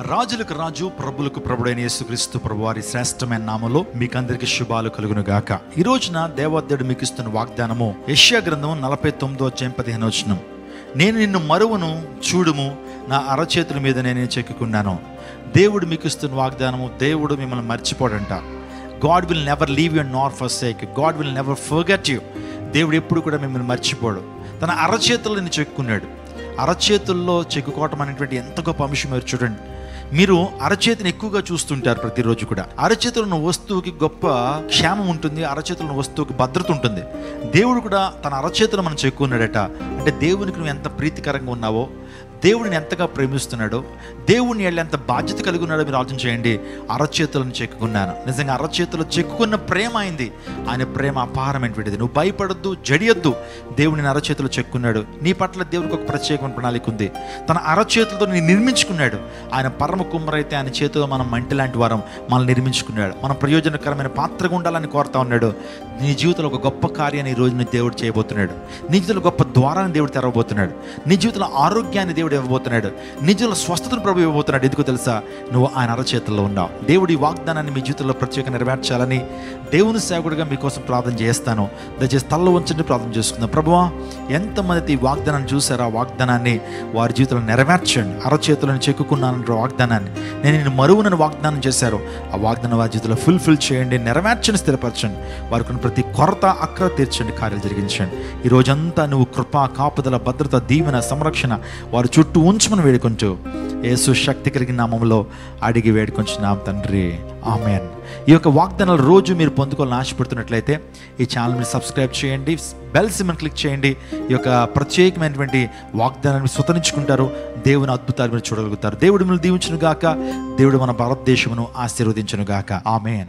రాజులకు రాజు ప్రభులకు ప్రభుడైన యేసుక్రీస్తు ప్రభువారి శ్రేష్టమైన నామలో మీకు అందరికి శుభాలు కలుగును గాక ఈ రోజున దేవాదేవుడు మీకు ఇస్తున్న వాగ్దానము యెషయా గ్రంథం నలభై తొమ్మిదో అధ్యాయం పదిహేను వచనం నేను నిన్ను మరువను చూడుము నా అరచేతుల మీద నేనే చెక్కుకున్నాను దేవుడు మీకు ఇస్తున్న వాగ్దానము దేవుడు మిమ్మల్ని మర్చిపోడంట God will never leave you nor forsake God will never forget you దేవుడు ఎప్పుడు కూడా మిమ్మల్ని మర్చిపోడు తన అరచేతుల్లో నేను చెక్కున్నాడు అరచేతుల్లో చెక్కుకోవటం అనేటువంటి ఎంత గొప్ప అంశం మీరు చూడండి మీరు అరచేతిని ఎక్కువగా చూస్తుంటారు ప్రతిరోజు కూడా అరచేతులు ఉన్న వస్తువుకి గొప్ప క్షేమం ఉంటుంది అరచేతులు ఉన్న వస్తువుకి భద్రత ఉంటుంది దేవుడు కూడా తన అరచేతులు మనం చెక్కున్నాడట అంటే దేవునికి నువ్వు ఎంత ప్రీతికరంగా ఉన్నావో దేవుడిని ఎంతగా ప్రేమిస్తున్నాడో దేవుడిని వెళ్ళి ఎంత బాధ్యత కలిగి ఉన్నాడో మీరు ఆలోచన చేయండి అరచేతులను చెక్కుకున్నాను నిజంగా అరచేతులు చెక్కుకున్న ప్రేమ అయింది ఆయన ప్రేమ అపారమైనటువంటిది నువ్వు భయపడొద్దు జడియొద్దు దేవుడిని అరచేతులు చెక్కున్నాడు నీ పట్ల దేవునికి ఒక ప్రత్యేకమైన ప్రణాళిక ఉంది తన అరచేతులతో నేను నిర్మించుకున్నాడు ఆయన పరమ కుమ్మరైతే ఆయన చేతిలో మనం మంటి లాంటి వారం మనల్ని నిర్మించుకున్నాడు మనం ప్రయోజనకరమైన పాత్రగా ఉండాలని కోరుతా ఉన్నాడు నీ జీవితంలో ఒక గొప్ప కార్యాన్ని ఈ రోజు నీ దేవుడు చేయబోతున్నాడు నీ జీవితంలో గొప్ప ద్వారాన్ని దేవుడు తెరవబోతున్నాడు నీ జీవితంలో ఆరోగ్యాన్ని దేవుడు ఇవ్వబోతున్నాడు నీ జీవితంలో స్వస్థతను ప్రభు ఇవ్వబోతున్నాడు ఎందుకో తెలుసా నువ్వు ఆయన అరచేతుల్లో ఉన్నావు దేవుడి వాగ్దానాన్ని మీ జీవితంలో ప్రత్యేక నెరవేర్చాలని దేవుని సేవకుడిగా మీకోసం ప్రార్థన చేస్తాను దయచేసి తల్ల ఉంచండి ప్రార్థన చేసుకుందాం ప్రభువా ఎంతమంది ఈ వాగ్దానాన్ని చూసారో ఆ వాగ్దానాన్ని వారి జీవితంలో నెరవేర్చండి అరచేతులను చెక్కుకున్నానంటే వాగ్దానాన్ని నేను నేను మరువునని వాగ్దానం చేశారు ఆ వాగ్దానం వారి జీవితంలో ఫుల్ఫిల్ చేయండి నెరవేర్చని స్థిరపరచండి వారికి ఉన్న ప్రతి కొరత అక్ర తీర్చండి కార్యాలు జరిగించండి ఈ రోజంతా నువ్వు కృప కాపుదల భద్రత దీవెన సంరక్షణ వారి చుట్టూ ఉంచమని వేడుకుంటూ యేసు శక్తి కలిగిన నామంలో అడిగి వేడుకొంచున్నాం తండ్రి ఆమెన్ ఈ యొక్క వాగ్దానాలు రోజు మీరు పొందుకోవాలని ఆశపడుతున్నట్లయితే ఈ ఛానల్ మీరు సబ్స్క్రైబ్ చేయండి బెల్ సిమ్మని క్లిక్ చేయండి ఈ యొక్క ప్రత్యేకమైనటువంటి వాగ్దానాన్ని స్వతరించుకుంటారు దేవుని అద్భుతాలు మీరు చూడగలుగుతారు దేవుడు మిమ్మల్ని దీవించును గాక దేవుడు మన భారతదేశమును ఆశీర్వదించును గాక ఆమెన్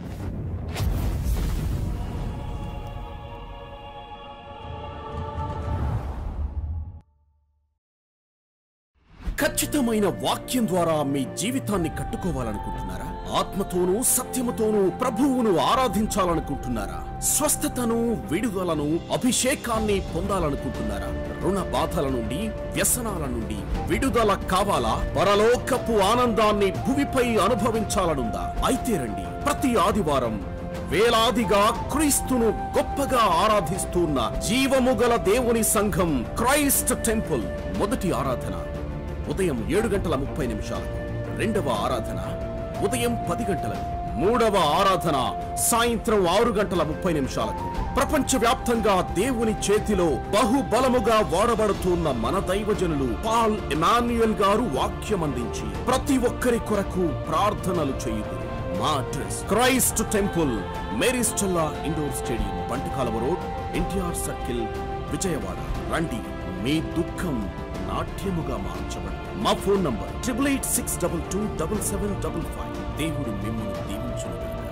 ఖచ్చితమైన వాక్యం ద్వారా మీ జీవితాన్ని కట్టుకోవాలనుకుంటున్నారా ఆత్మతోనూ సత్యముతోనూ ప్రభువును ఆరాధించాలనుకుంటున్నారా స్వస్థతను విడుదలను అభిషేకాన్ని పొందాలనుకుంటున్నారా రుణ బాధల నుండి వ్యసనాల నుండి విడుదల కావాలా పరలోకపు ఆనందాన్ని భూమిపై అనుభవించాలనుందా అయితే రండి ప్రతి ఆదివారం వేలాదిగా క్రీస్తును గొప్పగా ఆరాధిస్తున్న జీవము గల దేవుని సంఘం క్రైస్ట్ టెంపుల్ మొదటి ఆరాధన ఉదయం ఏడు గంటల ముప్పై నిమిషాలకు రెండవ ఆరాధన ఉదయం పది గంటలకు మూడవ ఆరాధన సాయంత్రం ఆరు గంటల ముప్పై నిమిషాలకు ప్రపంచ వ్యాప్తంగా దేవుని చేతిలో బహుబలముగా వాడబడుతున్న మన దైవజనులు పాల్ ఎమాన్యుయల్ గారు వాక్యం అందించి ప్రతి ఒక్కరి కొరకు ప్రార్థనలు చేయుదురు మా address Christ temple Mary Stella indoor stadium బంటికాలవ రోడ్ ఎన్టీఆర్ సర్కిల్ విజయవాడ రండి మీ దుఃఖం నాట్యముగా మార్చబడి మా phone number triple eight six double two double seven double five దేవుడు మిమ్మల్ని దీవించును